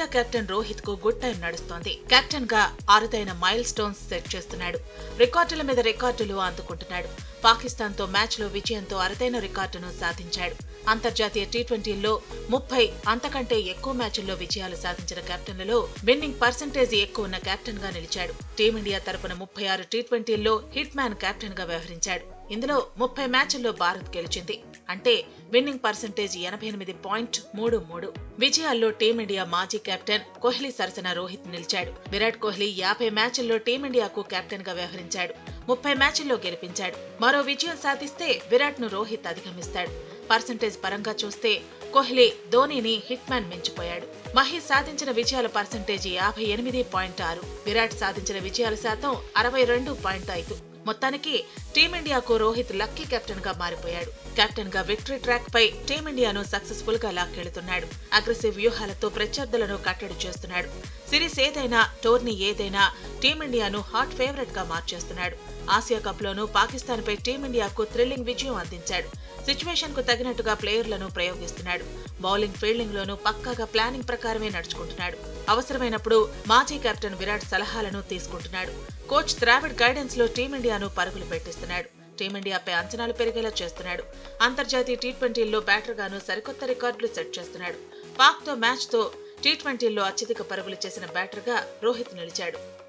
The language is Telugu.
టీమిండియా కెప్టెన్ రోహిత్ కు గుడ్ టైం నడుస్తోంది కెప్టెన్ గా అరుదైన మైల్ స్టోన్స్ సెట్ చేస్తున్నాడు రికార్డుల మీద రికార్డులు అందుకుంటున్నాడు పాకిస్తాన్ తో మ్యాచ్ లో విజయంతో అరుదైన రికార్డును సాధించాడు అంతర్జాతీయ టీ ట్వంటీల్లో ముప్పై అంతకంటే ఎక్కువ మ్యాచ్ల్లో విజయాలు సాధించిన కెప్టెన్లలో విన్నింగ్ పర్సంటేజ్ ఎక్కువ ఉన్న కెప్టెన్ గా నిలిచాడు టీమిండియా తరపున ముప్పై ఆరు టీ ట్వంటీల్లో హిట్ మ్యాన్ కెప్టెన్ గా వ్యవహరించాడు ఇందులో ముప్పై మ్యాచ్ల్లో భారత్ గెలిచింది అంటే విన్నింగ్ పర్సంటేజ్ ఎనభై ఎనిమిది పాయింట్ మూడు మూడు విజయాల్లో టీమిండియా మాజీ కెప్టెన్ కోహ్లీ సరసన రోహిత్ నిలిచాడు విరాట్ కోహ్లీ యాభై మ్యాచ్ల్లో టీమిండియాకు కెప్టెన్ గా వ్యవహరించాడు ముప్పై మ్యాచ్ల్లో గెలిపించాడు మరో విజయం సాధిస్తే విరాట్ ను రోహిత్ అధిగమిస్తాడు పర్సంటేజ్ పరంగా చూస్తే కోహ్లీ ధోనీని హిట్ మ్యాన్ మించిపోయాడు మహేష్ సాధించిన విజయాల పర్సంటేజ్ యాభై ఎనిమిది పాయింట్ ఆరు విరాట్ సాధించిన విజయాల శాతం అరవై రెండు పాయింట్ ఐదు మొత్తానికి టీమిండియాకు రోహిత్ లక్కీ కెప్టెన్ గా మారిపోయాడు కెప్టెన్ గా విక్టరీ ట్రాక్ పై టీమిండియాను సక్సెస్ఫుల్ గా లాక్కెళుతున్నాడు అగ్రెసివ్ వ్యూహాలతో ప్రత్యర్థులను కట్టడి చేస్తున్నాడు సిరీస్ ఏదైనా టోర్నీ ఏదైనా టీమిండియాను హాట్ ఫేవరెట్ గా మార్చేస్తున్నాడు ఆసియా కప్ లోనూ పాకిస్తాన్ పై టీమిండియాకు థ్రిల్లింగ్ విజయం అందించాడు సిచ్యువేషన్ కు తగినట్టుగా ప్లేయర్లను ప్రయోగిస్తున్నాడు బౌలింగ్ ఫీల్డింగ్ లోనూ పక్కాగా ప్లానింగ్ ప్రకారమే నడుచుకుంటున్నాడు అవసరమైనప్పుడు మాజీ కెప్టెన్ విరాట్ సలహాలను తీసుకుంటున్నాడు కోచ్ ద్రావిడ్ గైడెన్స్ లో టీమిండియాను పరుగులు పెట్టిస్తున్నాడు టీమిండియాపై అంచనాలు పెరిగేలా చేస్తున్నాడు అంతర్జాతీయ టీ ట్వంటీల్లో బ్యాటర్గాను సరికొత్త రికార్డులు సెట్ చేస్తున్నాడు పాక్ తో మ్యాచ్ తో టీ ట్వంటీల్లో అత్యధిక పరుగులు చేసిన బ్యాటర్గా రోహిత్ నిలిచాడు